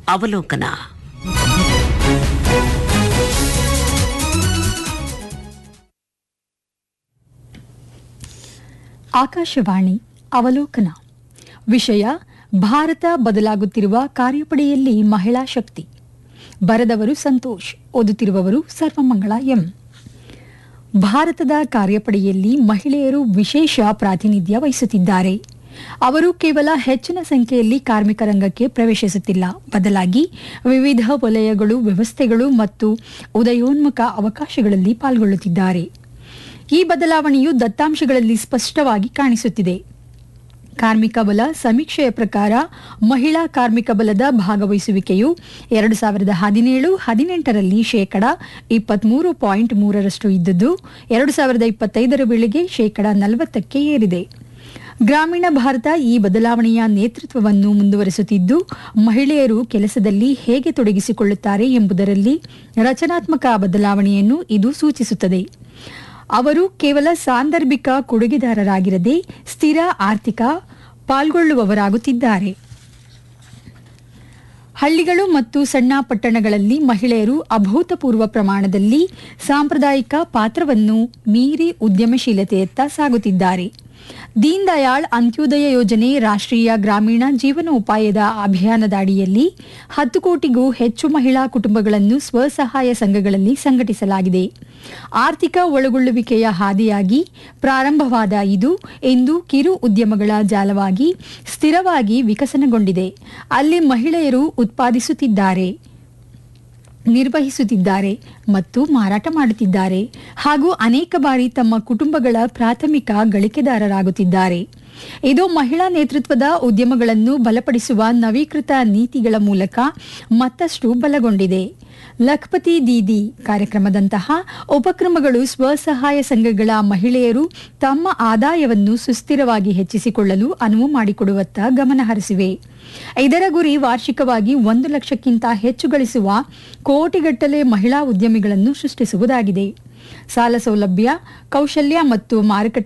ಅವಲೋಕನ ಆಕಾಶವಾಣಿ ಅವಲೋಕನ ವಿಷಯ ಭಾರತ ಬದಲಾಗುತ್ತಿರುವ ಕಾರ್ಯಪಡೆಯಲ್ಲಿ ಮಹಿಳಾ ಶಕ್ತಿ ಬರೆದವರು ಸಂತೋಷ್ ಓದುತ್ತಿರುವವರು ಸರ್ವಮಂಗಳ ಎಂ ಭಾರತದ ಕಾರ್ಯಪಡೆಯಲ್ಲಿ ಮಹಿಳೆಯರು ವಿಶೇಷ ಪ್ರಾತಿನಿಧ್ಯ ವಹಿಸುತ್ತಿದ್ದಾರೆ ಅವರು ಕೇವಲ ಹೆಚ್ಚಿನ ಸಂಖ್ಯೆಯಲ್ಲಿ ಕಾರ್ಮಿಕ ರಂಗಕ್ಕೆ ಪ್ರವೇಶಿಸುತ್ತಿಲ್ಲ ಬದಲಾಗಿ ವಿವಿಧ ವಲಯಗಳು ವ್ಯವಸ್ಥೆಗಳು ಮತ್ತು ಉದಯೋನ್ಮುಖ ಅವಕಾಶಗಳಲ್ಲಿ ಪಾಲ್ಗೊಳ್ಳುತ್ತಿದ್ದಾರೆ ಈ ಬದಲಾವಣೆಯು ದತ್ತಾಂಶಗಳಲ್ಲಿ ಸ್ಪಷ್ಟವಾಗಿ ಕಾಣಿಸುತ್ತಿದೆ ಕಾರ್ಮಿಕ ಬಲ ಸಮೀಕ್ಷೆಯ ಪ್ರಕಾರ ಮಹಿಳಾ ಕಾರ್ಮಿಕ ಬಲದ ಭಾಗವಹಿಸುವಿಕೆಯು ಎರಡು ಸಾವಿರದ ಹದಿನೇಳು ಹದಿನೆಂಟರಲ್ಲಿ ಶೇಕಡ ಇಪ್ಪತ್ಮೂರು ಪಾಯಿಂಟ್ ಮೂರರಷ್ಟು ಇದ್ದದ್ದು ಎರಡು ಸಾವಿರದ ಇಪ್ಪತ್ತೈದರ ವೇಳೆಗೆ ಶೇಕಡ ನಲವತ್ತಕ್ಕೆ ಏರಿದೆ ಗ್ರಾಮೀಣ ಭಾರತ ಈ ಬದಲಾವಣೆಯ ನೇತೃತ್ವವನ್ನು ಮುಂದುವರೆಸುತ್ತಿದ್ದು ಮಹಿಳೆಯರು ಕೆಲಸದಲ್ಲಿ ಹೇಗೆ ತೊಡಗಿಸಿಕೊಳ್ಳುತ್ತಾರೆ ಎಂಬುದರಲ್ಲಿ ರಚನಾತ್ಮಕ ಬದಲಾವಣೆಯನ್ನು ಇದು ಸೂಚಿಸುತ್ತದೆ ಅವರು ಕೇವಲ ಸಾಂದರ್ಭಿಕ ಕೊಡುಗೆದಾರರಾಗಿರದೆ ಸ್ಥಿರ ಆರ್ಥಿಕ ಪಾಲ್ಗೊಳ್ಳುವವರಾಗುತ್ತಿದ್ದಾರೆ ಹಳ್ಳಿಗಳು ಮತ್ತು ಸಣ್ಣ ಪಟ್ಟಣಗಳಲ್ಲಿ ಮಹಿಳೆಯರು ಅಭೂತಪೂರ್ವ ಪ್ರಮಾಣದಲ್ಲಿ ಸಾಂಪ್ರದಾಯಿಕ ಪಾತ್ರವನ್ನು ಮೀರಿ ಉದ್ಯಮಶೀಲತೆಯತ್ತ ಸಾಗುತ್ತಿದ್ದಾರೆ ದೀನ್ ದಯಾಳ್ ಅಂತ್ಯೋದಯ ಯೋಜನೆ ರಾಷ್ಟ್ರೀಯ ಗ್ರಾಮೀಣ ಜೀವನೋಪಾಯದ ಅಭಿಯಾನದ ಅಡಿಯಲ್ಲಿ ಹತ್ತು ಕೋಟಿಗೂ ಹೆಚ್ಚು ಮಹಿಳಾ ಕುಟುಂಬಗಳನ್ನು ಸ್ವಸಹಾಯ ಸಂಘಗಳಲ್ಲಿ ಸಂಘಟಿಸಲಾಗಿದೆ ಆರ್ಥಿಕ ಒಳಗೊಳ್ಳುವಿಕೆಯ ಹಾದಿಯಾಗಿ ಪ್ರಾರಂಭವಾದ ಇದು ಇಂದು ಕಿರು ಉದ್ಯಮಗಳ ಜಾಲವಾಗಿ ಸ್ಥಿರವಾಗಿ ವಿಕಸನಗೊಂಡಿದೆ ಅಲ್ಲಿ ಮಹಿಳೆಯರು ಉತ್ಪಾದಿಸುತ್ತಿದ್ದಾರೆ ನಿರ್ವಹಿಸುತ್ತಿದ್ದಾರೆ ಮತ್ತು ಮಾರಾಟ ಮಾಡುತ್ತಿದ್ದಾರೆ ಹಾಗೂ ಅನೇಕ ಬಾರಿ ತಮ್ಮ ಕುಟುಂಬಗಳ ಪ್ರಾಥಮಿಕ ಗಳಿಕೆದಾರರಾಗುತ್ತಿದ್ದಾರೆ ಇದು ಮಹಿಳಾ ನೇತೃತ್ವದ ಉದ್ಯಮಗಳನ್ನು ಬಲಪಡಿಸುವ ನವೀಕೃತ ನೀತಿಗಳ ಮೂಲಕ ಮತ್ತಷ್ಟು ಬಲಗೊಂಡಿದೆ ಲಖ್ಪತಿ ದೀದಿ ಕಾರ್ಯಕ್ರಮದಂತಹ ಉಪಕ್ರಮಗಳು ಸ್ವಸಹಾಯ ಸಂಘಗಳ ಮಹಿಳೆಯರು ತಮ್ಮ ಆದಾಯವನ್ನು ಸುಸ್ಥಿರವಾಗಿ ಹೆಚ್ಚಿಸಿಕೊಳ್ಳಲು ಅನುವು ಮಾಡಿಕೊಡುವತ್ತ ಗಮನ ಹರಿಸಿವೆ ಇದರ ಗುರಿ ವಾರ್ಷಿಕವಾಗಿ ಒಂದು ಲಕ್ಷಕ್ಕಿಂತ ಹೆಚ್ಚು ಗಳಿಸುವ ಕೋಟಿಗಟ್ಟಲೆ ಮಹಿಳಾ ಉದ್ಯಮಿಗಳನ್ನು ಸೃಷ್ಟಿಸುವುದಾಗಿದೆ ಸಾಲ ಸೌಲಭ್ಯ ಕೌಶಲ್ಯ ಮತ್ತು ಮಾರುಕಟ್ಟೆ